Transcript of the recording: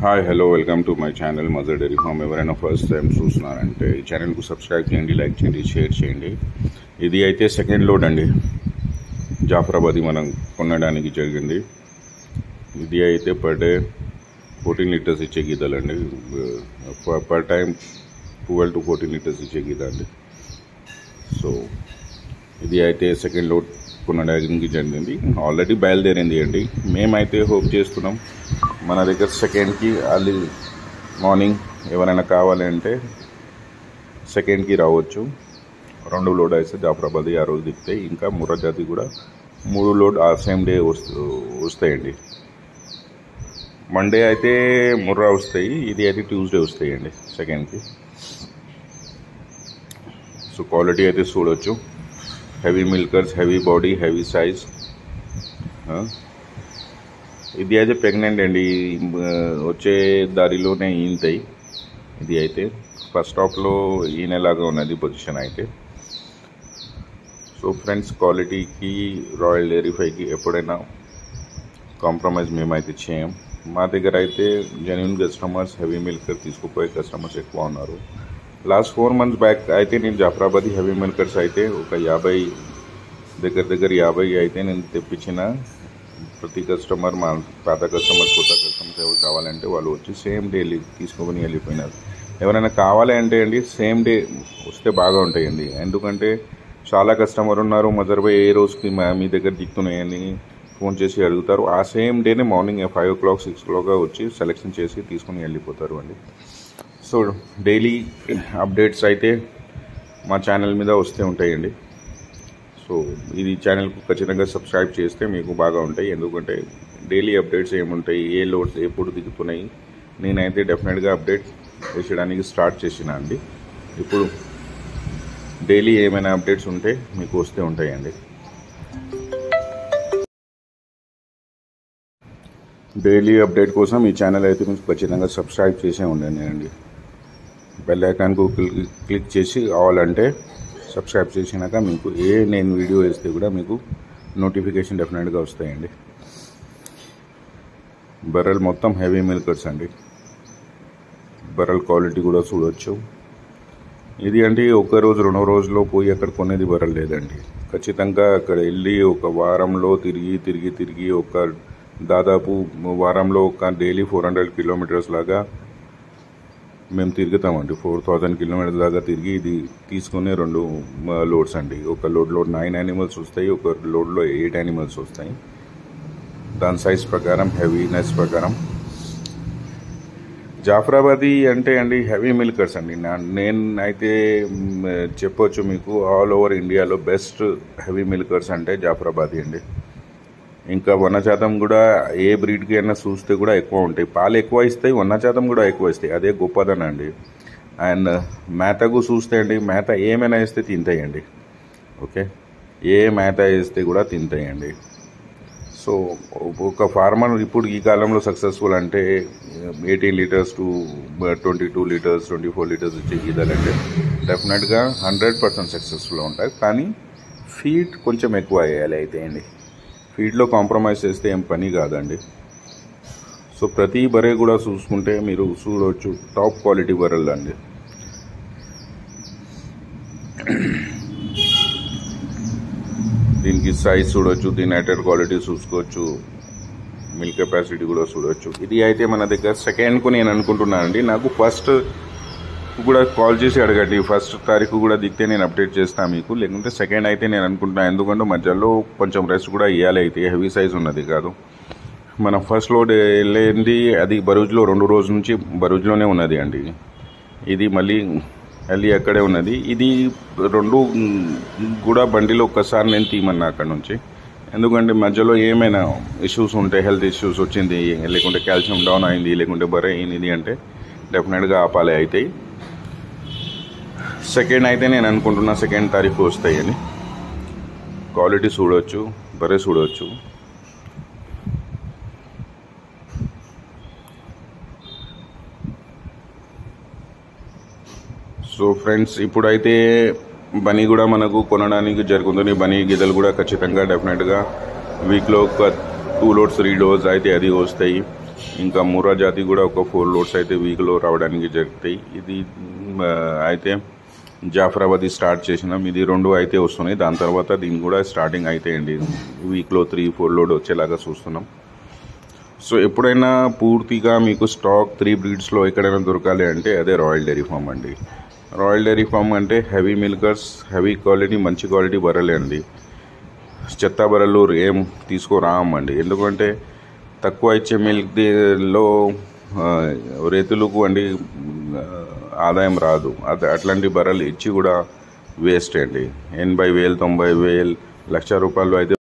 hi hello welcome to my channel Mother Dairy farm ఎవరైనా first time చూస్తున్నారంటే ఈ ఛానల్కు సబ్స్క్రైబ్ చేయండి లైక్ చేయండి షేర్ చేయండి ఇది అయితే సెకండ్ లోడ్ అండి జాఫరాబాద్ మనం కొనడానికి జరిగింది ఇది అయితే పర్ డే ఫోర్టీన్ లీటర్స్ ఇచ్చే గీతలండి per time twelve to fourteen litres ఇచ్చే గీత అండి సో ఇది అయితే సెకండ్ లోడ్ కొనడానికి జరిగింది ఆల్రెడీ బయలుదేరింది అండి మేమైతే హోప్ చేస్తున్నాం మన దగ్గర సెకండ్కి అర్లీ మార్నింగ్ ఎవరైనా కావాలంటే సెకండ్కి రావచ్చు రెండు లోడ్ అయితే జాఫరాబాద్ ఆ రోజు దిగుతాయి ఇంకా ముర్రా జాతి కూడా మూడు లోడ్ ఆ సేమ్ డే వస్తు వస్తాయండి మండే అయితే ముర్రా వస్తాయి ఇది అయితే ట్యూస్డే వస్తాయండి సెకండ్కి సో క్వాలిటీ అయితే చూడొచ్చు heavy milkers heavy body heavy size ఇది అయితే ప్రెగ్నెంట్ అండి ఆ, వచ్చే దారిలోనే ఈనుతాయి ఇది అయితే ఫస్ట్ స్టాప్లో ఈనేలాగా ఉన్నది పొజిషన్ అయితే సో ఫ్రెండ్స్ క్వాలిటీకి రాయల్ డైరీ ఫైవ్కి ఎప్పుడైనా కాంప్రమైజ్ మేమైతే చేయం మా దగ్గర అయితే జెన్యున్ కస్టమర్స్ హెవీ మిల్కర్ తీసుకుపోయే కస్టమర్స్ ఎక్కువ ఉన్నారు లాస్ట్ ఫోర్ మంత్స్ బ్యాక్ అయితే నేను జాఫరాబాద్ హెవీ మిల్కర్స్ అయితే ఒక యాభై దగ్గర దగ్గర యాభై అయితే నేను తెప్పించిన ప్రతి కస్టమర్ మా పాత కస్టమర్ కొత్త కస్టమర్స్ ఎవరు కావాలంటే వాళ్ళు వచ్చి సేమ్ డే తీసుకొని వెళ్ళిపోయినారు ఎవరైనా కావాలి అంటే అండి సేమ్ డే వస్తే బాగా ఉంటాయండి ఎందుకంటే చాలా కస్టమర్ ఉన్నారు మదర్ బై ఏ రోజుకి మా మీ దగ్గర దిక్కుతున్నాయని ఫోన్ చేసి అడుగుతారు ఆ సేమ్ డేనే morning five o'clock six క్లాక్గా వచ్చి సెలెక్షన్ చేసి తీసుకొని వెళ్ళిపోతారు అండి సో డైలీ అప్డేట్స్ అయితే మా ఛానల్ మీద వస్తూ ఉంటాయండి సో ఇది ఛానల్కు ఖచ్చితంగా సబ్స్క్రైబ్ చేస్తే మీకు బాగా ఉంటాయి ఎందుకంటే డైలీ అప్డేట్స్ ఏముంటాయి ఏ లోడ్స్ ఎప్పుడు దిగుతున్నాయి నేనైతే డెఫినెట్గా అప్డేట్ వేసడానికి స్టార్ట్ చేసిన అండి ఇప్పుడు డైలీ ఏమైనా అప్డేట్స్ ఉంటే మీకు వస్తే ఉంటాయండి డైలీ అప్డేట్ కోసం ఈ ఛానల్ అయితే మీకు ఖచ్చితంగా సబ్స్క్రైబ్ చేసే ఉండండి అండి బెల్ ఐకాన్కు క్లిక్ క్లిక్ చేసి ఆల్ అంటే సబ్స్క్రైబ్ చేసినాక మీకు ఏ నేను వీడియో వేస్తే కూడా మీకు నోటిఫికేషన్ డెఫినెట్గా వస్తాయండి బర్రెల్ మొత్తం హెవీ మిల్కర్స్ అండి బర్రెల్ క్వాలిటీ కూడా చూడొచ్చు ఇది అంటే ఒక రోజు రెండో రోజులో పోయి అక్కడ కొనేది బర్రెలు లేదండి ఖచ్చితంగా అక్కడ వెళ్ళి ఒక వారంలో తిరిగి తిరిగి తిరిగి ఒక దాదాపు వారంలో ఒక డైలీ ఫోర్ హండ్రెడ్ కిలోమీటర్స్ లాగా మేము తిరుగుతామండి ఫోర్ థౌజండ్ కిలోమీటర్స్ దాకా తిరిగి ఇది తీసుకునే రెండు లోడ్స్ అండి ఒక లోడ్లో నైన్ యానిమల్స్ వస్తాయి ఒక లోడ్లో ఎయిట్ యానిమల్స్ వస్తాయి దాని సైజ్ ప్రకారం హెవీనెస్ ప్రకారం జాఫరాబాదీ అంటే అండి హెవీ మిల్కర్స్ అండి నా నేను అయితే మ్, చెప్పొచ్చు మీకు ఆల్ ఓవర్ ఇండియాలో బెస్ట్ హెవీ మిల్కర్స్ అంటే జాఫరాబాదీ అండి ఇంకా వన్న శాతం కూడా ఏ బ్రీడ్కి అయినా చూస్తే కూడా ఎక్కువ ఉంటాయి పాలు ఎక్కువ ఇస్తాయి వన్న శాతం కూడా ఎక్కువ ఇస్తాయి అదే గొప్పదనం అండి అండ్ మేతకు చూస్తే అండి మేత ఏమైనా ఇస్తే తింటాయండి ఓకే ఏ మేత వేస్తే కూడా తింటాయండి సో ఒక ఫార్మర్ ఇప్పుడు ఈ కాలంలో సక్సెస్ఫుల్ అంటే eighteen litres to twenty two litres twenty four litres వచ్చే గీదాలంటే డెఫినెట్గా హండ్రెడ్ పర్సెంట్ సక్సెస్ఫుల్ ఉంటాయి కానీ ఫీడ్ కొంచెం ఎక్కువ వేయాలి అయితే అండి ఫీడ్లో కాంప్రమైజ్ చేస్తే ఏం పని కాదండి సో ప్రతి బరే కూడా చూసుకుంటే మీరు చూడవచ్చు టాప్ క్వాలిటీ బర్రెలు అండి దీనికి సైజ్ చూడొచ్చు దీని అటెడ్ క్వాలిటీ చూసుకోవచ్చు మిల్క్ కెపాసిటీ కూడా చూడొచ్చు ఇది అయితే మన దగ్గర సెకండ్కు నేను అనుకుంటున్నానండి నాకు ఫస్ట్ కూడా కాల్ చేసి అడగండి ఫస్ట్ తారీఖు కూడా దిగితే నేను అప్డేట్ చేస్తాను మీకు లేకుంటే సెకండ్ అయితే నేను అనుకుంటున్నాను ఎందుకంటే మధ్యలో కొంచెం రెస్ట్ కూడా ఇవ్వాలి అయితే హెవీ సైజ్ ఉన్నది కాదు మన ఫస్ట్ లోడ్ వెళ్ళింది అది బరూజ్లో రెండు రోజుల నుంచి బరూజ్లోనే ఉన్నది అండి ఇది మళ్ళీ వెళ్ళి అక్కడే ఉన్నది ఇది రెండు కూడా బండిలో ఒక్కసారి నేను తీయమన్నా అక్కడ నుంచి ఎందుకంటే మధ్యలో ఏమైనా ఇష్యూస్ ఉంటాయి హెల్త్ ఇష్యూస్ వచ్చింది లేకుంటే కాల్షియం డౌన్ అయింది లేకుంటే బరే అయింది అంటే డెఫినెట్గా ఆపాలి అవుతాయి సెకండ్ అయితే నేను అనుకుంటున్నా సెకండ్ తారీఖు వస్తాయని క్వాలిటీ చూడవచ్చు బరే చూడవచ్చు సో ఫ్రెండ్స్ ఇప్పుడైతే బనీ కూడా మనకు కొనడానికి జరుగుతుంది బనీ గిదలు కూడా ఖచ్చితంగా డెఫినెట్గా వీక్లో ఒక టూ లోడ్స్ త్రీ లోడ్స్ అయితే అది వస్తాయి ఇంకా మూరా జాతి కూడా ఒక ఫోర్ లోడ్స్ అయితే వీక్లో రావడానికి జరుగుతాయి ఇది మ్, అయితే జాఫరాబాద్ స్టార్ట్ చేసినాం ఇది రెండు అయితే వస్తున్నాయి దాని తర్వాత దీని కూడా స్టార్టింగ్ అయితాయండి వీక్లో త్రీ ఫోర్ లోడ్ వచ్చేలాగా చూస్తున్నాం సో ఎప్పుడైనా పూర్తిగా మీకు స్టాక్ త్రీ బ్రీడ్స్లో ఎక్కడైనా దొరకాలి అంటే అదే రాయల్ డైరీ ఫామ్ అండి రాయల్ డైరీ ఫామ్ అంటే హెవీ మిల్కర్స్ హెవీ క్వాలిటీ మంచి క్వాలిటీ బర్రెలే అండి చెత్త బర్రెలు ఏం తీసుకురామండి ఎందుకంటే తక్కువ ఇచ్చే మిల్క్ లో రైతులకు అండి ఆ, ఆదాయం రాదు అది అట్లాంటి బర్రెలు ఇచ్చి కూడా వేస్ట్ అండి ఎనభై వేలు తొంభై వేలు లక్ష రూపాయలు అయితే